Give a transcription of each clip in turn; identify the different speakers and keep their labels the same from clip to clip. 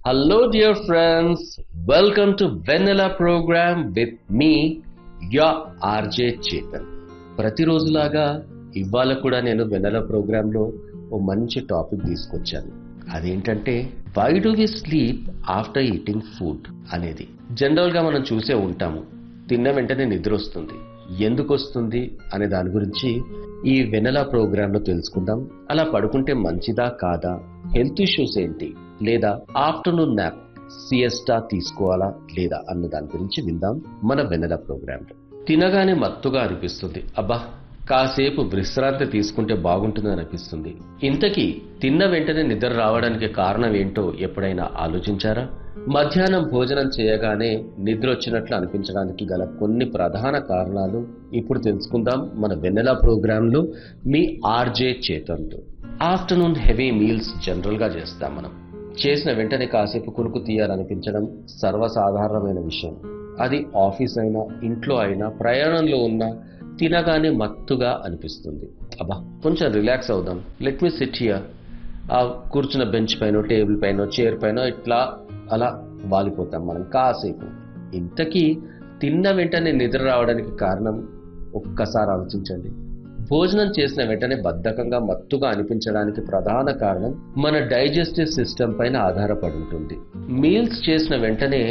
Speaker 1: Hello, dear friends. Welcome to Vanilla program with me, your RJ Chetan. ప్రతిరోజులాగా ఇవాళ కూడా నేను వెన్నెల ప్రోగ్రాంలో ఓ మంచి టాపిక్ తీసుకొచ్చాను అదేంటంటే why do we sleep after eating food అనేది జనరల్ గా మనం చూసే ఉంటాము తిన్న వెంటనే నిద్ర వస్తుంది ఎందుకు వస్తుంది అనే దాని గురించి ఈ వెనెల ప్రోగ్రామ్ లో తెలుసుకుందాం అలా పడుకుంటే మంచిదా కాదా హెల్త్ ఇష్యూస్ ఏంటి లేదా ఆఫ్టర్నూన్ నాప్ సిఎస్టా తీసుకోవాలా లేదా అన్న దాని గురించి విందాం మన వెనెల ప్రోగ్రామ్ లో తినగానే మత్తుగా అనిపిస్తుంది అబ్బా కాసేపు విశ్రాంతి తీసుకుంటే బాగుంటుందని అనిపిస్తుంది ఇంతకీ తిన్న వెంటనే నిద్ర రావడానికి కారణం ఏంటో ఎప్పుడైనా ఆలోచించారా మధ్యాహ్నం భోజనం చేయగానే నిద్ర వచ్చినట్లు అనిపించడానికి గల కొన్ని ప్రధాన కారణాలు ఇప్పుడు తెలుసుకుందాం మన వెన్నెల ప్రోగ్రాంలో మీ ఆర్జే చేతంతో ఆఫ్టర్నూన్ హెవీ మీల్స్ జనరల్గా చేస్తాం మనం చేసిన వెంటనే కాసేపు కునుకు తీయాలనిపించడం సర్వసాధారణమైన విషయం అది ఆఫీస్ అయినా ఇంట్లో అయినా ప్రయాణంలో ఉన్నా తినగానే మత్తుగా అనిపిస్తుంది అబ్బా కొంచెం రిలాక్స్ అవుదాం లెట్ మీ సిట్ హియర్ ఆ కూర్చున్న బెంచ్ పైన టేబుల్ పైన చైర్ పైన ఇట్లా అలా వాలిపోతాం మనం కాసేపు ఇంతకీ తిన్న వెంటనే నిద్ర రావడానికి కారణం ఒక్కసారి ఆలోచించండి భోజనం చేసిన వెంటనే బద్ధకంగా మత్తుగా అనిపించడానికి ప్రధాన కారణం మన డైజెస్టివ్ సిస్టమ్ పైన ఆధారపడి ఉంటుంది మీల్స్ చేసిన వెంటనే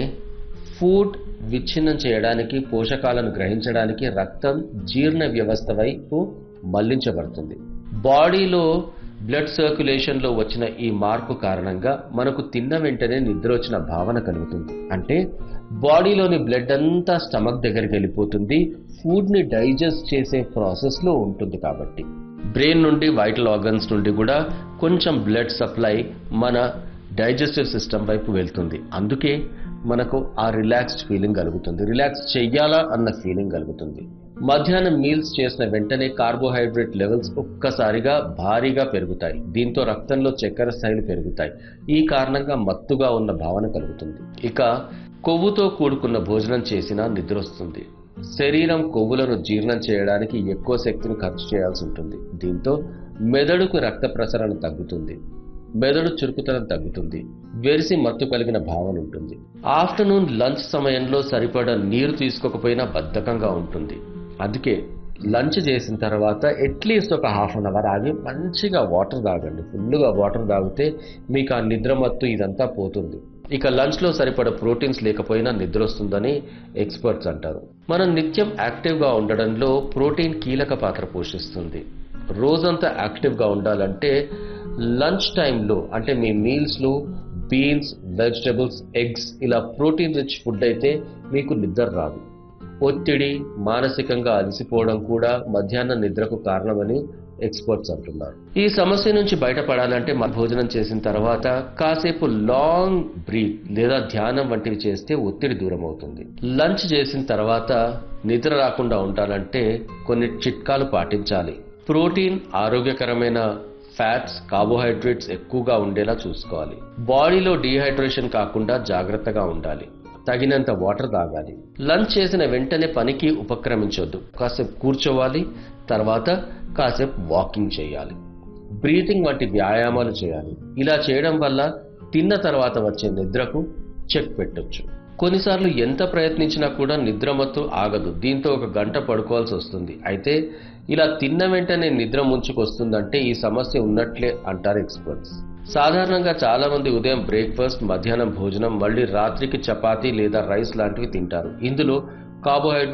Speaker 1: ఫుడ్ విచ్ఛిన్నం చేయడానికి పోషకాలను గ్రహించడానికి రక్తం జీర్ణ వ్యవస్థ వైపు మళ్లించబడుతుంది బాడీలో బ్లడ్ సర్క్యులేషన్లో వచ్చిన ఈ మార్పు కారణంగా మనకు తిన్న వెంటనే నిద్ర వచ్చిన భావన కలుగుతుంది అంటే బాడీలోని బ్లడ్ అంతా స్టమక్ దగ్గరికి వెళ్ళిపోతుంది ఫుడ్ని డైజెస్ట్ చేసే ప్రాసెస్లో ఉంటుంది కాబట్టి బ్రెయిన్ నుండి వైటల్ ఆర్గన్స్ నుండి కూడా కొంచెం బ్లడ్ సప్లై మన డైజెస్టివ్ సిస్టమ్ వైపు వెళ్తుంది అందుకే మనకు ఆ రిలాక్స్డ్ ఫీలింగ్ కలుగుతుంది రిలాక్స్ చెయ్యాలా అన్న ఫీలింగ్ కలుగుతుంది మధ్యాహ్నం మీల్స్ చేసిన వెంటనే కార్బోహైడ్రేట్ లెవెల్స్ ఒక్కసారిగా భారీగా పెరుగుతాయి దీంతో రక్తంలో చక్కెర స్థాయిలు పెరుగుతాయి ఈ కారణంగా మత్తుగా ఉన్న భావన కలుగుతుంది ఇక కొవ్వుతో కూడుకున్న భోజనం చేసినా నిద్ర వస్తుంది శరీరం కొవ్వులను జీర్ణం చేయడానికి ఎక్కువ శక్తిని ఖర్చు చేయాల్సి ఉంటుంది దీంతో మెదడుకు రక్త ప్రసరణ తగ్గుతుంది మెదడు చురుకుతనం తగ్గుతుంది వెరిసి మత్తు కలిగిన భావన ఉంటుంది ఆఫ్టర్నూన్ లంచ్ సమయంలో సరిపడా నీరు తీసుకోకపోయినా బద్ధకంగా ఉంటుంది అందుకే లంచ్ చేసిన తర్వాత అట్లీస్ట్ ఒక హాఫ్ అన్ అవర్ ఆగి మంచిగా వాటర్ తాగండి ఫుల్గా వాటర్ తాగితే మీకు ఆ నిద్ర మత్తు ఇదంతా పోతుంది ఇక లంచ్లో సరిపడ ప్రోటీన్స్ లేకపోయినా నిద్ర వస్తుందని ఎక్స్పర్ట్స్ అంటారు మనం నిత్యం యాక్టివ్గా ఉండడంలో ప్రోటీన్ కీలక పాత్ర పోషిస్తుంది రోజంతా యాక్టివ్గా ఉండాలంటే లంచ్ టైంలో అంటే మీ మీల్స్లో బీన్స్ వెజిటబుల్స్ ఎగ్స్ ఇలా ప్రోటీన్ రిచ్ ఫుడ్ అయితే మీకు నిద్ర రాదు ఒత్తిడి మానసికంగా అలసిపోవడం కూడా మధ్యాహ్న నిద్రకు కారణమని ఎక్స్పర్ట్స్ అంటున్నారు ఈ సమస్య నుంచి బయటపడాలంటే మన భోజనం చేసిన తర్వాత కాసేపు లాంగ్ బ్రీత్ లేదా ధ్యానం వంటివి చేస్తే ఒత్తిడి దూరం అవుతుంది లంచ్ చేసిన తర్వాత నిద్ర రాకుండా ఉండాలంటే కొన్ని చిట్కాలు పాటించాలి ప్రోటీన్ ఆరోగ్యకరమైన ఫ్యాట్స్ కార్బోహైడ్రేట్స్ ఎక్కువగా ఉండేలా చూసుకోవాలి బాడీలో డీహైడ్రేషన్ కాకుండా జాగ్రత్తగా ఉండాలి తగినంత వాటర్ తాగాలి లంచ్ చేసిన వెంటనే పనికి ఉపక్రమించొద్దు కాసేపు కూర్చోవాలి తర్వాత కాసేపు వాకింగ్ చేయాలి బ్రీతింగ్ వంటి వ్యాయామాలు చేయాలి ఇలా చేయడం వల్ల తిన్న తర్వాత వచ్చే నిద్రకు చెక్ పెట్టొచ్చు కొన్నిసార్లు ఎంత ప్రయత్నించినా కూడా నిద్రమత్తు ఆగదు దీంతో ఒక గంట పడుకోవాల్సి వస్తుంది అయితే ఇలా తిన్న వెంటనే నిద్ర ముంచుకొస్తుందంటే ఈ సమస్య ఉన్నట్లే అంటారు ఎక్స్పర్ట్స్ సాధారణంగా చాలా మంది ఉదయం బ్రేక్ఫాస్ట్ మధ్యాహ్నం భోజనం మళ్ళీ రాత్రికి చపాతీ లేదా రైస్ లాంటివి తింటారు ఇందులో కార్బోహైడ్రేట్